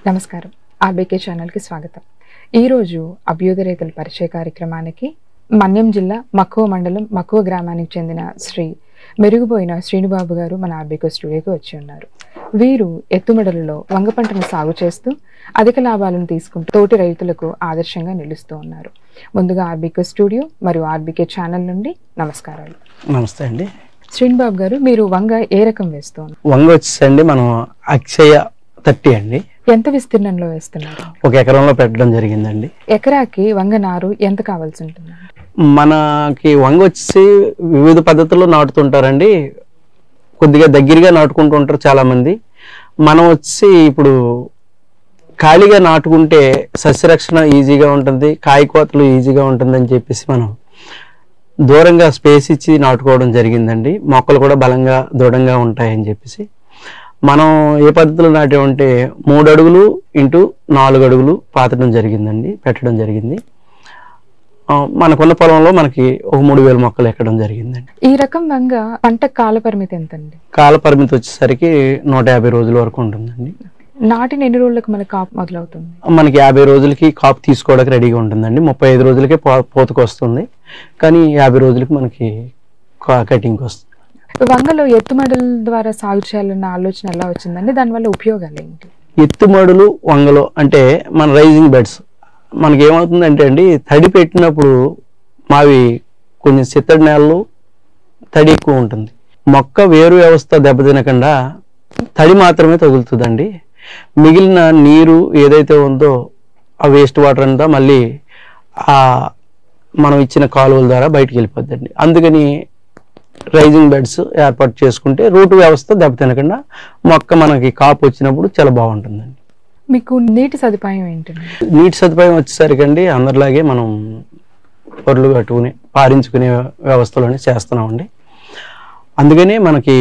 నమస్కారం ఆర్బీకే ఛానల్కి స్వాగతం ఈరోజు అభ్యుదయ రైతుల పరిచయ కార్యక్రమానికి మన్యం జిల్లా మక్కువ మండలం మక్కువ గ్రామానికి చెందిన శ్రీ మెరుగుపోయిన శ్రీనుబాబు గారు మన ఆర్బీకో స్టూడియోకి వచ్చి ఉన్నారు వీరు ఎత్తుమెడలలో వంగ పంటను సాగు చేస్తూ అధిక లాభాలను తీసుకుంటూ తోటి రైతులకు ఆదర్శంగా నిలుస్తూ ఉన్నారు ముందుగా ఆర్బీకో స్టూడియో మరియు ఆర్బీకే ఛానల్ నుండి నమస్కారాలు నమస్తే అండి శ్రీనుబాబు గారు మీరు వంగ ఏ రకం వేస్తూ ఉన్నారు వంగ వచ్చేసండి మనం అక్షయ థర్టీ అండి ఎంత విస్తీర్ణంలో వేస్తున్నారు ఒక ఎకరంలో పెట్టడం జరిగిందండి ఎకరాకి వంగ నారు ఎంత కావాల్సి ఉంటుంది మనకి వంగ వచ్చేసి వివిధ పద్ధతుల్లో నాటుతుంటారండి కొద్దిగా దగ్గరగా నాటుకుంటూ ఉంటారు చాలామంది మనం వచ్చి ఇప్పుడు ఖాళీగా నాటుకుంటే సస్యరక్షణ ఈజీగా ఉంటుంది కాయ కోతలు ఈజీగా ఉంటుందని చెప్పేసి మనం దూరంగా స్పేస్ ఇచ్చి నాటుకోవడం జరిగిందండి మొక్కలు కూడా బలంగా దృఢంగా ఉంటాయని చెప్పేసి మనం ఏ పద్ధతిలో నాటామంటే మూడు అడుగులు ఇంటూ నాలుగు అడుగులు పాతడం జరిగిందండి పెట్టడం జరిగింది ఆ, మనకున్న పొలంలో మనకి ఒక మూడు వేల మొక్కలు ఎక్కడం జరిగిందండి ఈ రకం వంగ పంట కాల పరిమితి ఎంతండి కాల పరిమితి వచ్చేసరికి నూట యాభై రోజుల వరకు ఉంటుందండి నాటిన ఎన్ని రోజులకు మనకి కాపు మొదలవుతుంది మనకి యాభై రోజులకి కాపు తీసుకోవడానికి రెడీగా ఉంటుందండి ముప్పై ఐదు రోజులకే పో- పూతకు వస్తుంది కానీ యాభై రోజులకి మనకి కటింగ్కి వస్తుంది వంగలో ఎత్తుమడుల ద్వారా సాగు చేయాలన్న ఆలోచన ఎలా వచ్చిందండి దానివల్ల ఉపయోగాలు ఏంటి ఎత్తుమడులు వంగలు అంటే మన రైజింగ్ బెడ్స్ మనకి ఏమవుతుందంటే అండి తడి పెట్టినప్పుడు మావి కొంచెం చిత్తడి నేలలు తడి ఎక్కువ ఉంటుంది మొక్క వేరు వ్యవస్థ దెబ్బతినకుండా తడి మాత్రమే తగులుతుందండి మిగిలిన నీరు ఏదైతే ఉందో ఆ వేస్ట్ వాటర్ అంతా మళ్ళీ ఆ మనం ఇచ్చిన కాలువల ద్వారా బయటికి వెళ్ళిపోద్దండి అందుకని రైజింగ్ బెడ్స్ ఏర్పాటు చేసుకుంటే రూట్ వ్యవస్థ దెబ్బతినకుండా మొక్క మనకి కాపు వచ్చినప్పుడు చాలా బాగుంటుందండి మీకు నీటి సదుపాయం ఏంటండి నీటి సదుపాయం వచ్చేసరికండి అందరిలాగే మనం పొరలు కట్టుకుని పారించుకునే వ్యవస్థలోనే చేస్తున్నామండి అందుకనే మనకి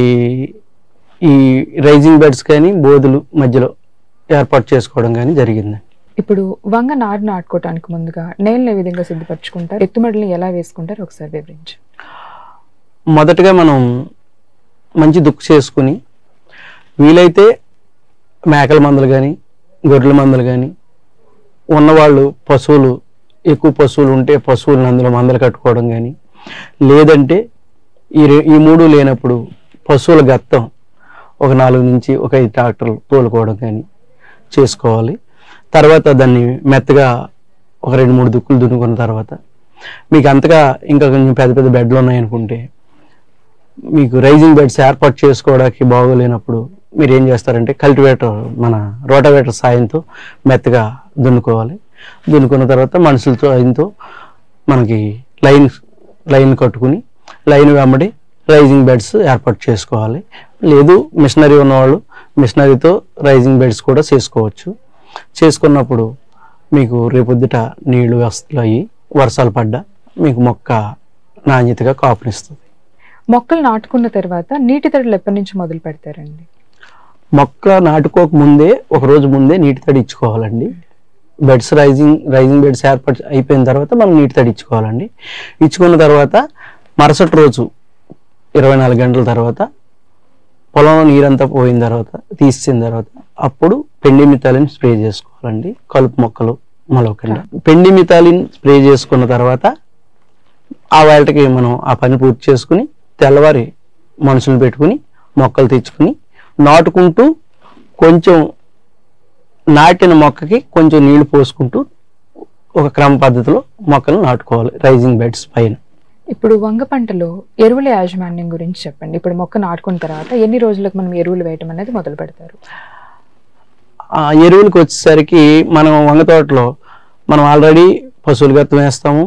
ఈ రైజింగ్ బెడ్స్ కానీ బోధులు మధ్యలో ఏర్పాటు చేసుకోవడం కానీ జరిగిందండి ఇప్పుడు వంగ నారు నాటుకోవటానికి ముందుగా నేలను ఏ విధంగా సిద్ధపరచుకుంటారు ఎత్తుమడులను ఎలా వేసుకుంటారు ఒకసారి వివరించు మొదటగా మనం మంచి దుక్కు చేసుకుని వీలైతే మేకల మందలు కానీ గొర్రెల మందలు కానీ ఉన్నవాళ్ళు పశువులు ఎక్కువ పశువులు ఉంటే పశువులను అందులో మందలు కట్టుకోవడం కానీ లేదంటే ఈ రె- ఈ మూడు లేనప్పుడు పశువుల గత్తం ఒక నాలుగు నుంచి ఒక ఐదు ట్రాక్టర్లు తోలుకోవడం కానీ చేసుకోవాలి తర్వాత దాన్ని మెత్తగా ఒక రెండు మూడు దుక్కులు దున్నుకున్న తర్వాత మీకు అంతగా ఇంకా కొంచెం పెద్ద పెద్ద బెడ్లు ఉన్నాయనుకుంటే మీకు రైజింగ్ బెడ్స్ ఏర్పాటు చేసుకోవడానికి బాగోలేనప్పుడు మీరు ఏం చేస్తారంటే కల్టివేటర్ మన రోటవేటర్ సాయంతో మెత్తగా దున్నుకోవాలి దున్నుకున్న తర్వాత మనుషుల సాయంతో మనకి లైన్ లైన్ కట్టుకుని లైన్ వెంబడి రైజింగ్ బెడ్స్ ఏర్పాటు చేసుకోవాలి లేదు మిషనరీ ఉన్నవాళ్ళు మిషనరీతో రైజింగ్ బెడ్స్ కూడా చేసుకోవచ్చు చేసుకున్నప్పుడు మీకు రేపొద్దుట నీళ్లు వస్తులు అయ్యి వర్షాలు పడ్డా మీకు మొక్క నాణ్యతగా కాపునిస్తుంది మొక్కలు నాటుకున్న తర్వాత నీటి తడులు ఎప్పటి నుంచి మొదలు పెడతారండి మొక్క నాటుకోక ముందే ఒక రోజు ముందే నీటి తడి ఇచ్చుకోవాలండి బెడ్స్ రైజింగ్ రైజింగ్ బెడ్స్ ఏర్పాటు అయిపోయిన తర్వాత మనం నీటి తడి ఇచ్చుకోవాలండి ఇచ్చుకున్న తర్వాత మరుసటి రోజు ఇరవై నాలుగు గంటల తర్వాత పొలంలో నీరంతా పోయిన తర్వాత తీసిన తర్వాత అప్పుడు పెండి మితాలిన్ స్ప్రే చేసుకోవాలండి కలుపు మొక్కలు మొలవకుండా పెండి మితాలిన్ స్ప్రే చేసుకున్న తర్వాత ఆ వేళకి మనం ఆ పని పూర్తి చేసుకుని తెల్లవారి మనుషులు పెట్టుకుని మొక్కలు తెచ్చుకుని నాటుకుంటూ కొంచెం నాటిన మొక్కకి కొంచెం నీళ్లు పోసుకుంటూ ఒక క్రమ పద్ధతిలో మొక్కలు నాటుకోవాలి రైజింగ్ బెడ్స్ పైన ఇప్పుడు వంగ పంటలో ఎరువుల యాజమాన్యం గురించి చెప్పండి ఇప్పుడు మొక్క నాటుకున్న తర్వాత ఎన్ని రోజులకు మనం ఎరువులు వేయటం అనేది మొదలు పెడతారు ఆ ఎరువులకు వచ్చేసరికి మనం వంగ తోటలో మనం ఆల్రెడీ పశువుల గత్తం వేస్తాము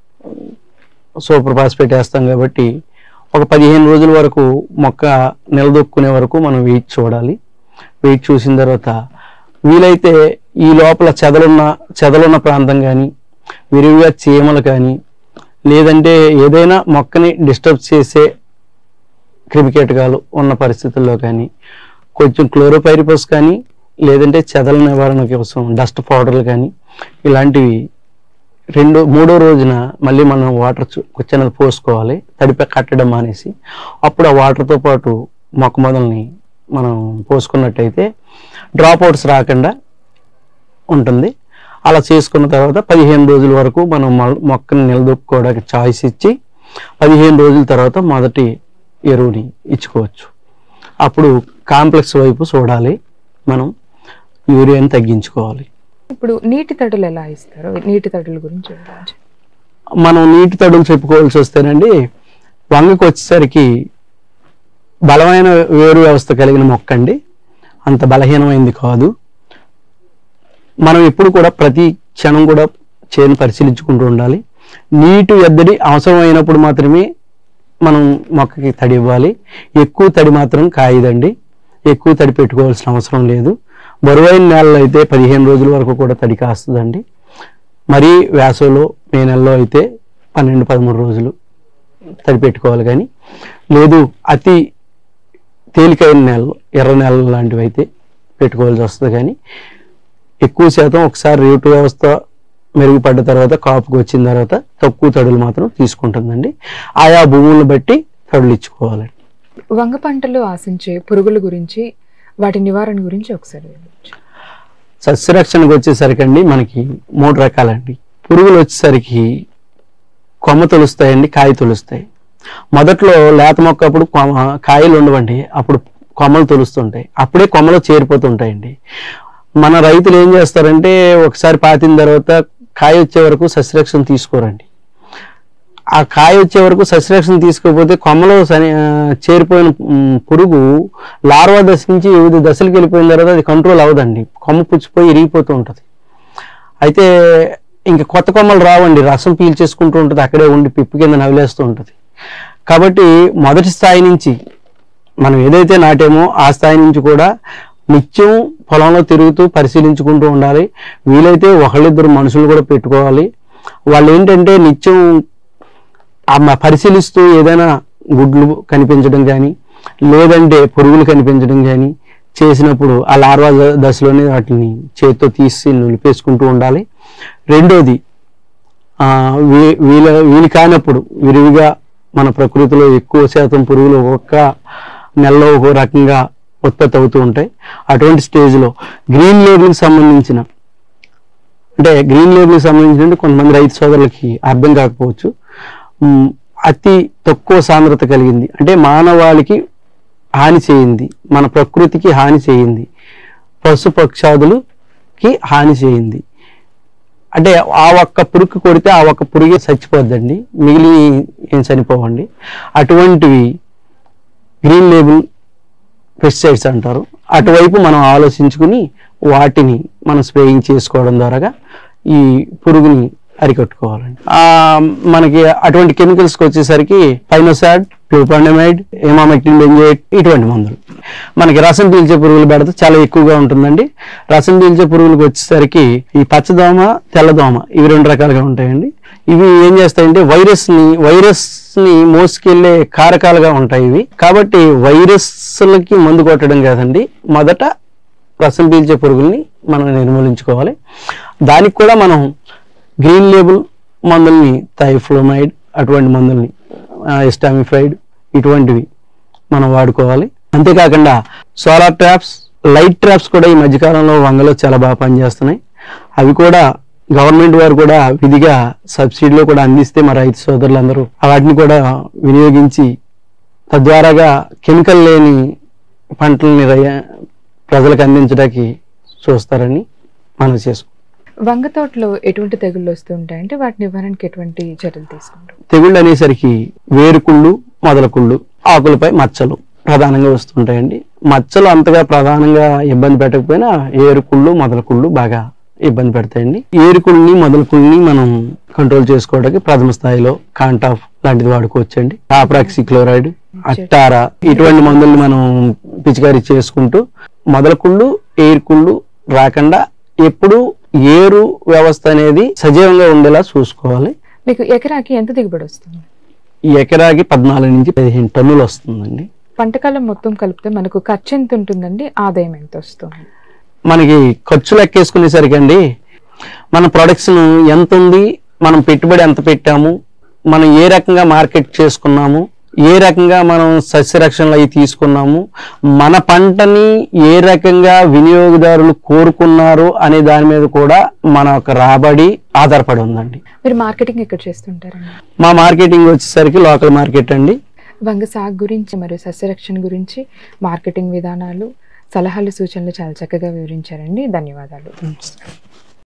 సూపర్ ఫాస్ఫేట్ వేస్తాం కాబట్టి ఒక పదిహేను రోజుల వరకు మొక్క నిలదొక్కునే వరకు మనం వెయిట్ చూడాలి వెయిట్ చూసిన తర్వాత వీలైతే ఈ లోపల చెదలున్న చెదలున్న ప్రాంతం కానీ విరివిగా చీమలు కానీ లేదంటే ఏదైనా మొక్కని డిస్టర్బ్ చేసే క్రిమికీటకాలు ఉన్న పరిస్థితుల్లో కానీ కొంచెం క్లోరోపైరిపస్ కానీ లేదంటే చెదల నివారణ కోసం డస్ట్ పౌడర్లు కానీ ఇలాంటివి రెండో మూడో రోజున మళ్ళీ మనం వాటర్ చిన్నది పోసుకోవాలి తడిపి కట్టడం మానేసి అప్పుడు ఆ వాటర్తో పాటు మొక్క మొదల్ని మనం పోసుకున్నట్టయితే డ్రాప్ అవుట్స్ రాకుండా ఉంటుంది అలా చేసుకున్న తర్వాత పదిహేను రోజుల వరకు మనం మొ- మొక్కని నిలదొక్కుకోవడానికి చాయిస్ ఇచ్చి పదిహేను రోజుల తర్వాత మొదటి ఎరువుని ఇచ్చుకోవచ్చు అప్పుడు కాంప్లెక్స్ వైపు చూడాలి మనం యూరియాని తగ్గించుకోవాలి ఇప్పుడు నీటి తడులు ఎలా ఇస్తారు నీటి తడుల గురించి వివరించండి. మనం నీటి తడులు చెప్పుకోవాల్సి వస్తేనండి వంగకు వచ్చేసరికి బలమైన వేరు వ్యవస్థ కలిగిన మొక్క అండి అంత బలహీనమైంది కాదు మనం ఎప్పుడు కూడా ప్రతి క్షణం కూడా చేను పరిశీలించుకుంటూ ఉండాలి నీటి ఎద్దడి అవసరమైనప్పుడు మాత్రమే మనం మొక్కకి తడి ఇవ్వాలి ఎక్కువ తడి మాత్రం కాయదండి ఎక్కువ తడి పెట్టుకోవాల్సిన అవసరం లేదు బరువైన నేలలో అయితే పదిహేను రోజుల వరకు కూడా తడి కాస్తుందండి మరీ వేసవిలో మే నెలలో అయితే పన్నెండు పదమూడు రోజులు తడి పెట్టుకోవాలి కానీ లేదు అతి తేలికైన నెలలు ఎర్ర నెలలు లాంటివి అయితే పెట్టుకోవాల్సి వస్తుంది కానీ ఎక్కువ శాతం ఒకసారి రేటు వ్యవస్థ మెరుగుపడ్డ తర్వాత కాపుకి వచ్చిన తర్వాత తక్కువ తడులు మాత్రం తీసుకుంటుందండి ఆయా భూములను బట్టి తడులు ఇచ్చుకోవాలండి వంగ పంటలో ఆశించే పురుగుల గురించి వాటి నివారణ గురించి ఒకసారి వివరించండి. సస్యరక్షణకు వచ్చేసరికి అండి మనకి మూడు రకాలండి పురుగులు వచ్చేసరికి కొమ్మ తొలుస్తాయండి కాయ తొలుస్తాయి మొదట్లో లేత మొక్క అప్పుడు కొమ్మ కాయలు ఉండవండి అప్పుడు కొమ్మలు తొలుస్తుంటాయి అప్పుడే కొమ్మలు చేరిపోతుంటాయండి మన రైతులు ఏం చేస్తారంటే ఒకసారి పాతిన తర్వాత కాయ వచ్చే వరకు సస్యరక్షణ తీసుకోరండి ఆ కాయ వచ్చే వరకు సస్యరక్షణ తీసుకోకపోతే కొమ్మలో సని- ఆ, చేరిపోయిన మ్, పురుగు లార్వా దశ నుంచి వివిధ దశలకు వెళ్ళిపోయిన తర్వాత అది కంట్రోల్ అవ్వదండి కొమ్మ పుచ్చిపోయి ఇరిగిపోతూ ఉంటుంది అయితే ఇంక కొత్త కొమ్మలు రావండి రసం పీల్చేసుకుంటూ ఉంటుంది అక్కడే ఉండి పిప్పు కింద నవిలేస్తూ ఉంటుంది కాబట్టి మొదటి స్థాయి నుంచి మనం ఏదైతే నాటేమో ఆ స్థాయి నుంచి కూడా నిత్యం పొలంలో తిరుగుతూ పరిశీలించుకుంటూ ఉండాలి వీలైతే ఒకళ్ళిద్దరు మనుషులు కూడా పెట్టుకోవాలి వాళ్ళు ఏంటంటే నిత్యం ఆ మ- పరిశీలిస్తూ ఏదైనా గుడ్లు కనిపించడం కానీ లేదంటే పురుగులు కనిపించడం కానీ చేసినప్పుడు ఆ లార్వా ద- దశలోనే వాటిని చేతితో తీసి నిలిపేసుకుంటూ ఉండాలి రెండోది ఆ, వీ- వీల వీలు కానప్పుడు విరివిగా మన ప్రకృతిలో ఎక్కువ శాతం పురుగులు ఒక్కొక్క నెలలో ఒక్కో రకంగా ఉత్పత్తి అవుతూ ఉంటాయి అటువంటి స్టేజ్లో గ్రీన్ లేబుల్కి సంబంధించిన అంటే గ్రీన్ లేబుల్కి సంబంధించిన కొంతమంది రైతు సోదరులకి అర్థం కాకపోవచ్చు ఉమ్, అతి తక్కువ సాంద్రత కలిగింది అంటే మానవాళికి హాని చేయింది మన ప్రకృతికి హాని చేయింది పశు పక్షాదులకి హాని చేయింది అంటే ఆ ఒక్క పురుగు కొడితే ఆ ఒక్క పురుగే చచ్చిపోద్దండి మిగిలి ఏం చనిపోవండి అటువంటివి గ్రీన్ లేబుల్ పెస్టిసైడ్స్ అంటారు అటువైపు మనం ఆలోచించుకుని వాటిని మనం స్ప్రేయింగ్ చేసుకోవడం ద్వారా ఈ పురుగుని అరికట్టుకోవాలండి ఆ, మనకి అటువంటి కెమికల్స్కి వచ్చేసరికి పైనోసాడ్ ప్లూపాండమైడ్ ఎమామెక్టిన్ బెంజేట్ ఇటువంటి మందులు మనకి రసం పీల్చే పురుగుల బెడత చాలా ఎక్కువగా ఉంటుందండి రసం పీల్చే పురుగులకు వచ్చేసరికి ఈ పచ్చదోమ తెల్లదోమ ఇవి రెండు రకాలుగా ఉంటాయండి ఇవి ఏం చేస్తాయంటే వైరస్ ని వైరస్ ని మోసుకెళ్లే కారకాలుగా ఉంటాయి ఇవి కాబట్టి వైరస్లకి మందు కొట్టడం కాదండి మొదట రసం పీల్చే పురుగుల్ని మనం నిర్మూలించుకోవాలి దానికి కూడా మనం గ్రీన్ లేబుల్ మందుల్ని థైఫ్లోమైడ్ అటువంటి మందుల్ని ఎస్టామిఫైడ్ ఇటువంటివి మనం వాడుకోవాలి అంతేకాకుండా సోలార్ ట్రాప్స్ లైట్ ట్రాప్స్ కూడా ఈ మధ్యకాలంలో వంగలో చాలా బాగా పనిచేస్తున్నాయి అవి కూడా గవర్నమెంట్ వారు కూడా విధిగా సబ్సిడీలో కూడా అందిస్తే మా రైతు సోదరులందరూ వాటిని కూడా వినియోగించి తద్వారాగా కెమికల్ లేని పంటల్ని రై- ప్రజలకు అందించడానికి చూస్తారని మనం చేసుకుంటాం వంగ తోటలో ఎటువంటి తెగుళ్ళు వస్తుంటాయంటే వాటి నివారణకి ఎటువంటి చర్యలు తీసుకుంటారు తెగుళ్ళు అనేసరికి వేరుకుళ్ళు మొదలకుళ్ళు ఆకులపై మచ్చలు ప్రధానంగా వస్తుంటాయండి మచ్చలు అంతగా ప్రధానంగా ఇబ్బంది పెట్టకపోయినా ఏరుకుళ్ళు మొదలకుళ్ళు బాగా ఇబ్బంది పెడతాయండి ఏరుకుళ్ళని మొదలకుళ్ళని మనం కంట్రోల్ చేసుకోవడానికి ప్రథమ స్థాయిలో కాంటాఫ్ లాంటిది వాడుకోవచ్చండి కాప్రాక్సి క్లోరైడ్ అట్టారా ఇటువంటి మందుల్ని మనం పిచికారీ చేసుకుంటూ మొదలకుళ్ళు ఏరుకుళ్ళు రాకుండా ఎప్పుడు ఏరు వ్యవస్థ అనేది సజీవంగా ఉండేలా చూసుకోవాలి మీకు ఎకరాకి ఎంత దిగుబడి వస్తుంది ఈ ఎకరాకి పద్నాలుగు నుంచి పదిహేను టన్నులు వస్తుందండి పంటకాలం మొత్తం కలిపితే మనకు ఖర్చు ఎంత ఉంటుందండి ఆదాయం ఎంత వస్తుంది మనకి ఖర్చు లెక్కేసుకునేసరికి అండి మన ప్రొడక్షన్ ఎంత ఉంది మనం పెట్టుబడి ఎంత పెట్టాము మనం ఏ రకంగా మార్కెట్ చేసుకున్నాము ఏ రకంగా మనం సస్యరక్షణలు అవి తీసుకున్నాము మన పంటని ఏ రకంగా వినియోగదారులు కోరుకున్నారు అనే దాని మీద కూడా మన యొక్క రాబడి ఆధారపడి ఉందండి మీరు మార్కెటింగ్ ఎక్కడ చేస్తుంటారండి మా మార్కెటింగ్ వచ్చేసరికి లోకల్ మార్కెట్ అండి వంగ సాగు గురించి మరియు సస్యరక్షణ గురించి మార్కెటింగ్ విధానాలు సలహాలు సూచనలు చాలా చక్కగా వివరించారండి ధన్యవాదాలు